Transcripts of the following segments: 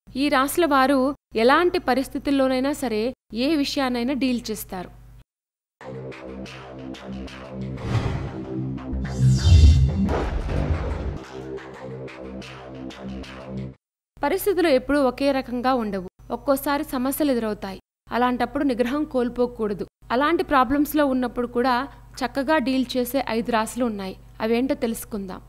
ఈ రాశుల వారు ఎలాంటి పరిస్థితుల్లోనైనా సరే ఏ విషయాన్నైనా డీల్ చేస్తారు పరిస్థితులు ఎప్పుడూ ఒకే రకంగా ఉండవు ఒక్కోసారి సమస్యలు ఎదురవుతాయి అలాంటప్పుడు నిగ్రహం కోల్పోకూడదు అలాంటి ప్రాబ్లమ్స్లో ఉన్నప్పుడు కూడా చక్కగా డీల్ చేసే ఐదు రాశులు ఉన్నాయి అవేంటో తెలుసుకుందాం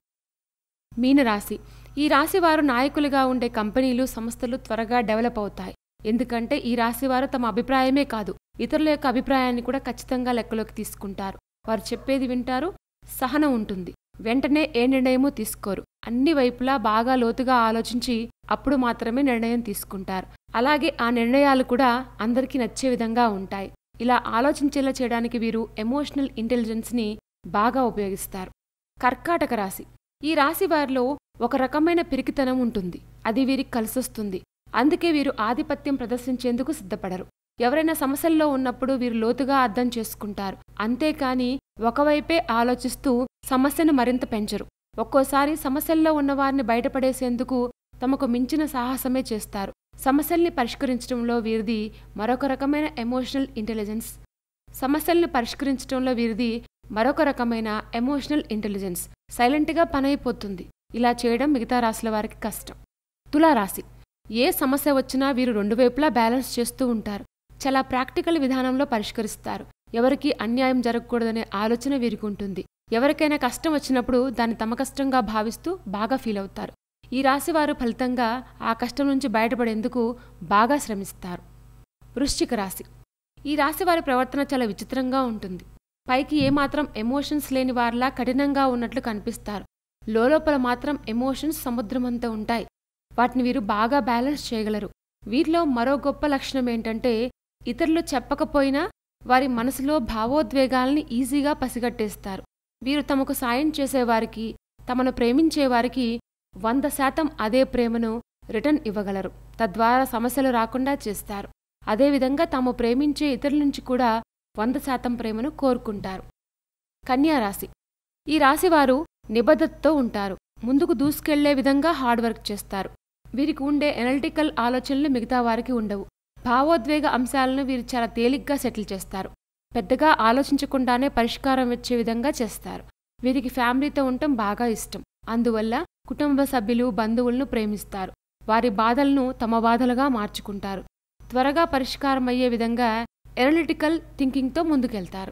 మీనరాశి ఈ రాశి వారు నాయకులుగా ఉండే కంపెనీలు సంస్థలు త్వరగా డెవలప్ అవుతాయి ఎందుకంటే ఈ రాశి వారు తమ అభిప్రాయమే కాదు ఇతరుల యొక్క అభిప్రాయాన్ని కూడా ఖచ్చితంగా లెక్కలోకి తీసుకుంటారు వారు చెప్పేది వింటారు సహనం ఉంటుంది వెంటనే ఏ నిర్ణయమూ తీసుకోరు అన్ని వైపులా బాగా లోతుగా ఆలోచించి అప్పుడు మాత్రమే నిర్ణయం తీసుకుంటారు అలాగే ఆ నిర్ణయాలు కూడా అందరికీ నచ్చే విధంగా ఉంటాయి ఇలా ఆలోచించేలా చేయడానికి వీరు ఎమోషనల్ ఇంటెలిజెన్స్ని బాగా ఉపయోగిస్తారు కర్కాటక రాశి ఈ రాశి వారిలో ఒక రకమైన పిరికితనం ఉంటుంది అది వీరికి కలిసొస్తుంది అందుకే వీరు ఆధిపత్యం ప్రదర్శించేందుకు సిద్ధపడరు ఎవరైనా సమస్యల్లో ఉన్నప్పుడు వీరు లోతుగా అర్థం చేసుకుంటారు అంతేకాని ఒకవైపే ఆలోచిస్తూ సమస్యను మరింత పెంచరు ఒక్కోసారి సమస్యల్లో ఉన్నవారిని బయటపడేసేందుకు తమకు మించిన సాహసమే చేస్తారు సమస్యల్ని పరిష్కరించడంలో వీరిది మరొక రకమైన ఎమోషనల్ ఇంటెలిజెన్స్ సమస్యల్ని పరిష్కరించడంలో వీరిది మరొక రకమైన ఎమోషనల్ ఇంటెలిజెన్స్ సైలెంట్గా పనైపోతుంది ఇలా చేయడం మిగతా రాశుల వారికి కష్టం తులారాశి ఏ సమస్య వచ్చినా వీరు రెండు వైపులా బ్యాలెన్స్ చేస్తూ ఉంటారు చాలా ప్రాక్టికల్ విధానంలో పరిష్కరిస్తారు ఎవరికీ అన్యాయం జరగకూడదనే ఆలోచన వీరికి ఉంటుంది ఎవరికైనా కష్టం వచ్చినప్పుడు దాన్ని తమ కష్టంగా భావిస్తూ బాగా ఫీల్ అవుతారు ఈ రాశివారు ఫలితంగా ఆ కష్టం నుంచి బయటపడేందుకు బాగా శ్రమిస్తారు వృశ్చిక రాశి ఈ రాశి వారి ప్రవర్తన చాలా విచిత్రంగా ఉంటుంది పైకి ఏమాత్రం ఎమోషన్స్ లేని వారిలా కఠినంగా ఉన్నట్లు కనిపిస్తారు లోపల మాత్రం ఎమోషన్స్ సముద్రమంతా ఉంటాయి వాటిని వీరు బాగా బ్యాలెన్స్ చేయగలరు వీరిలో మరో గొప్ప లక్షణం ఏంటంటే ఇతరులు చెప్పకపోయినా వారి మనసులో భావోద్వేగాల్ని ఈజీగా పసిగట్టేస్తారు వీరు తమకు సాయం చేసేవారికి తమను ప్రేమించేవారికి వంద శాతం అదే ప్రేమను రిటర్న్ ఇవ్వగలరు తద్వారా సమస్యలు రాకుండా చేస్తారు అదేవిధంగా తాము ప్రేమించే ఇతరుల నుంచి కూడా వంద శాతం ప్రేమను కోరుకుంటారు కన్యారాశి ఈ రాశివారు నిబద్ధతతో ఉంటారు ముందుకు దూసుకెళ్లే విధంగా హార్డ్ వర్క్ చేస్తారు వీరికి ఉండే ఎనలిటికల్ ఆలోచనలు మిగతా వారికి ఉండవు భావోద్వేగ అంశాలను వీరు చాలా తేలిగ్గా సెటిల్ చేస్తారు పెద్దగా ఆలోచించకుండానే పరిష్కారం వచ్చే విధంగా చేస్తారు వీరికి ఫ్యామిలీతో ఉండటం బాగా ఇష్టం అందువల్ల కుటుంబ సభ్యులు బంధువులను ప్రేమిస్తారు వారి బాధలను తమ బాధలుగా మార్చుకుంటారు త్వరగా పరిష్కారం అయ్యే విధంగా ఎనలిటికల్ థింకింగ్తో ముందుకెళ్తారు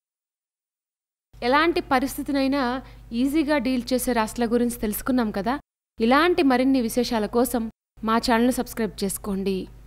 ఎలాంటి పరిస్థితినైనా ఈజీగా డీల్ చేసే రాష్ట్రాల గురించి తెలుసుకున్నాం కదా ఇలాంటి మరిన్ని విశేషాల కోసం మా ఛానల్ను సబ్స్క్రైబ్ చేసుకోండి